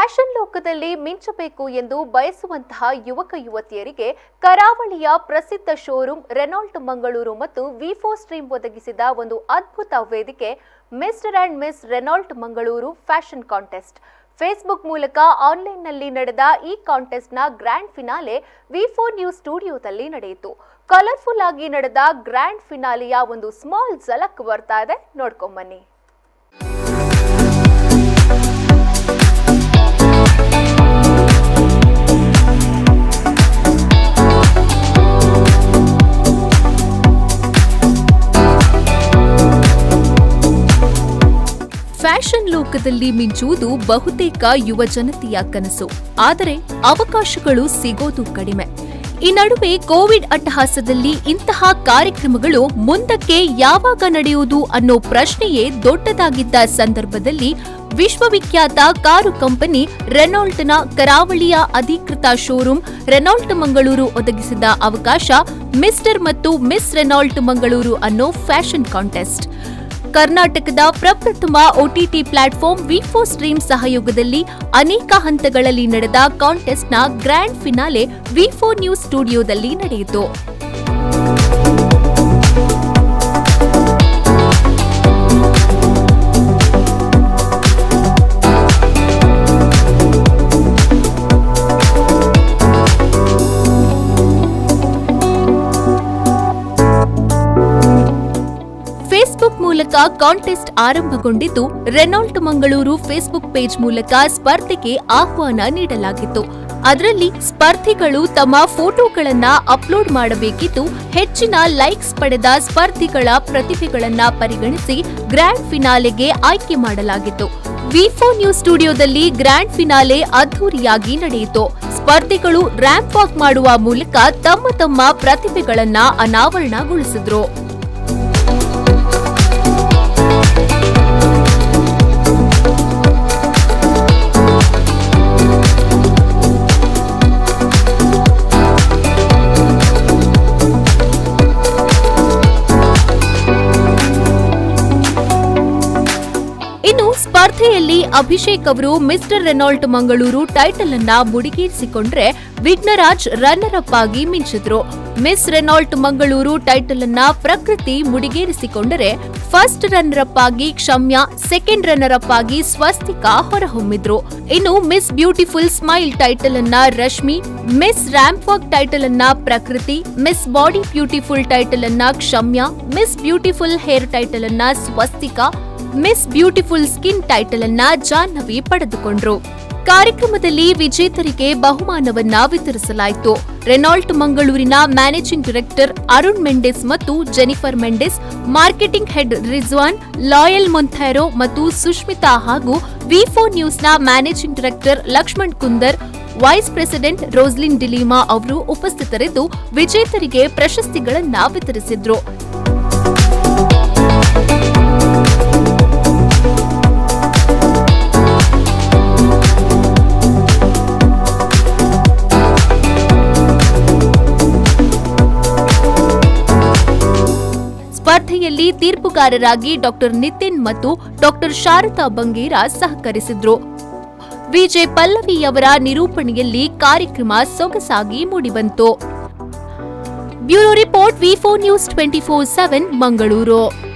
fashion ಲೋಕದಲ್ಲಿ ಮಿಂಚಬೇಕು ಎಂದು ಬಯಸುವಂತಹ ಯುವಕ ಯುವತಿಯರಿಗೆ ಕರಾವಳಿಯ ಪ್ರಸಿದ್ಧ ಶೋರೂಮ್ ರೆನಾಲ್ಟ್ ಮಂಗಳೂರು ಮತ್ತು ವಿಫೋ ಸ್ಟ್ರೀಮ್ ಒದಗಿಸಿದ ಒಂದು ಅದ್ಭುತ ವೇದಿಕೆ mister and miss Renault Mangaluru fashion contest Facebook ಮೂಲಕ ಆನ್ಲೈನ್ನಲ್ಲಿ ನಡೆದ ಈ ಕಾಂಟೆಸ್ಟ್ನ ಗ್ರ್ಯಾಂಡ್ ಫಿನಾಲೆ ವಿಫೋ ನ್ಯೂಸ್ ಸ್ಟುಡಿಯೋದಲ್ಲಿ ನಡೆಯಿತು ಕಲರ್ಫುಲ್ ಆಗಿ ನಡೆದ ಗ್ರ್ಯಾಂಡ್ ಫಿನಾಲೆಯ ಒಂದು ಸ್ಮಾಲ್ ಝಲಕ್ ಬರ್ತಾ ಇದೆ ನೋಡ್ಕೊಂಬನ್ನಿ ಫ್ಯಾಷನ್ ಲೋಕದಲ್ಲಿ ಮಿಂಚುವುದು ಬಹುತೇಕ ಯುವ ಜನತೆಯ ಕನಸು ಆದರೆ ಅವಕಾಶಗಳು ಸಿಗೋದು ಕಡಿಮೆ ಈ ನಡುವೆ ಕೋವಿಡ್ ಅಟ್ಟಹಾಸದಲ್ಲಿ ಇಂತಹ ಕಾರ್ಯಕ್ರಮಗಳು ಮುಂದಕ್ಕೆ ಯಾವಾಗ ನಡೆಯುವುದು ಅನ್ನೋ ಪ್ರಶ್ನೆಯೇ ದೊಡ್ಡದಾಗಿದ್ದ ಸಂದರ್ಭದಲ್ಲಿ ವಿಶ್ವವಿಖ್ಯಾತ ಕಾರು ಕಂಪನಿ ರೆನಾಲ್ಟ್ನ ಕರಾವಳಿಯ ಅಧಿಕೃತ ಶೋರೂಮ್ ರೆನಾಲ್ಟ್ ಮಂಗಳೂರು ಒದಗಿಸಿದ ಅವಕಾಶ ಮಿಸ್ಟರ್ ಮತ್ತು ಮಿಸ್ ರೆನಾಲ್ಟ್ ಮಂಗಳೂರು ಅನ್ನೋ ಫ್ಯಾಷನ್ ಕಾಂಟೆಸ್ಟ್ ಕರ್ನಾಟಕದ ಪ್ರಪ್ರಥಮ ಒಟಿಟಿ ಪ್ಲಾಟ್ಫಾರ್ಮ್ ವಿಫೋ ಸ್ಟ್ರೀಮ್ ಸಹಯೋಗದಲ್ಲಿ ಅನೇಕ ಹಂತಗಳಲ್ಲಿ ನಡೆದ ಕಾಂಟೆಸ್ಟ್ನ ಗ್ರ್ಯಾಂಡ್ ಫಿನಾಲೆ ವಿಫೋ ನ್ಯೂಸ್ ಸ್ಟುಡಿಯೋದಲ್ಲಿ ನಡೆಯಿತು ಫೇಸ್ಬುಕ್ ಮೂಲಕ ಕಾಂಟೆಸ್ಟ್ ಆರಂಭಗೊಂಡಿದ್ದು ರೆನಾಲ್ಟ್ ಮಂಗಳೂರು ಫೇಸ್ಬುಕ್ ಪೇಜ್ ಮೂಲಕ ಸ್ಪರ್ಧೆಗೆ ಆಹ್ವಾನ ನೀಡಲಾಗಿತ್ತು ಅದರಲ್ಲಿ ಸ್ಪರ್ಧಿಗಳು ತಮ್ಮ ಫೋಟೋಗಳನ್ನ ಅಪ್ಲೋಡ್ ಮಾಡಬೇಕಿದ್ದು ಹೆಚ್ಚಿನ ಲೈಕ್ಸ್ ಪಡೆದ ಸ್ಪರ್ಧಿಗಳ ಪ್ರತಿಭೆಗಳನ್ನ ಪರಿಗಣಿಸಿ ಗ್ರ್ಯಾಂಡ್ ಫಿನಾಲೆಗೆ ಆಯ್ಕೆ ಮಾಡಲಾಗಿತ್ತು ವಿಫೋ ನ್ಯೂಸ್ ಸ್ಟುಡಿಯೋದಲ್ಲಿ ಗ್ರ್ಯಾಂಡ್ ಫಿನಾಲೆ ಅದ್ಧೂರಿಯಾಗಿ ನಡೆಯಿತು ಸ್ಪರ್ಧಿಗಳು ರ್ಯಾಂಪ್ ವಾಕ್ ಮಾಡುವ ಮೂಲಕ ತಮ್ಮ ತಮ್ಮ ಪ್ರತಿಭೆಗಳನ್ನ ಅನಾವರಣಗೊಳಿಸಿದ್ರು ಇನ್ನು ಸ್ಪರ್ಧೆಯಲ್ಲಿ ಅಭಿಷೇಕ್ ಅವರು ಮಿಸ್ಟರ್ ರೆನಾಲ್ಟ್ ಮಂಗಳೂರು ಟೈಟಲ್ ಅನ್ನ ಮುಡಿಗೇರಿಸಿಕೊಂಡ್ರೆ ವಿಘ್ನರಾಜ್ ರನ್ನರ್ ಅಪ್ ಆಗಿ ಮಿಂಚಿದ್ರು ಮಿಸ್ ರೆನಾಲ್ಟ್ ಮಂಗಳೂರು ಟೈಟಲ್ ಅನ್ನ ಪ್ರಕೃತಿ ಮುಡಿಗೇರಿಸಿಕೊಂಡರೆ ಫಸ್ಟ್ ರನ್ನರ್ ಅಪ್ ಆಗಿ ಕ್ಷಮ್ಯ ಸೆಕೆಂಡ್ ರನ್ನರ್ ಅಪ್ ಆಗಿ ಸ್ವಸ್ತಿಕಾ ಹೊರಹೊಮ್ಮಿದ್ರು ಇನ್ನು ಮಿಸ್ ಬ್ಯೂಟಿಫುಲ್ ಸ್ಮೈಲ್ ಟೈಟಲ್ ಅನ್ನ Rashmi miss ramp walk title ಅನ್ನ Prakruthi miss body beautiful title ಅನ್ನ Kshamya miss beautiful hair title ಅನ್ನ Swastika miss beautiful skin title ಅನ್ನ ಜಾಹ್ನವಿ ಪಡೆದುಕೊಂಡ್ರು ಕಾರ್ಯಕ್ರಮದಲ್ಲಿ ವಿಜೇತರಿಗೆ ಬಹುಮಾನವನ್ನ ವಿತರಿಸಲಾಯಿತು ರೆನಾಲ್ಟ್ ಮಂಗಳೂರಿನ ಮ್ಯಾನೇಜಿಂಗ್ ಡೈರೆಕ್ಟರ್ ಅರುಣ್ ಮೆಂಡೆಸ್ ಮತ್ತು ಜೆನಿಫರ್ ಮೆಂಡೆಸ್ ಮಾರ್ಕೆಟಿಂಗ್ ಹೆಡ್ ರಿಜ್ವಾನ್ ಲಾಯಲ್ ಮೊಂಥೈರೋ ಮತ್ತು ಸುಷ್ಮಿತಾ ಹಾಗೂ ವಿಫೋ ನ್ಯೂಸ್ನ managing director Lakshman Kundar vice president Roslin Dlima ಅವರು ಉಪಸ್ಥಿತರಿದ್ದು ವಿಜೇತರಿಗೆ ಪ್ರಶಸ್ತಿಗಳನ್ನ ವಿತರಿಸಿದ್ರು ಸ್ಪರ್ಧೆಯಲ್ಲಿ ತೀರ್ಪುಗಾರರಾಗಿ ಡಾಕ್ಟರ್ ನಿತಿನ್ ಮತ್ತು ಡಾಕ್ಟರ್ ಶಾರದಾ ಬಂಗೇರ ಸಹಕರಿಸಿದ್ರು ವಿಜೆ ಪಲ್ಲವಿಯವರ ನಿರೂಪಣೆಯಲ್ಲಿ ಕಾರ್ಯಕ್ರಮ ಸೊಗಸಾಗಿ ಮೂಡಿಬಂತು bureau report V four news twenty four seven Mangaluru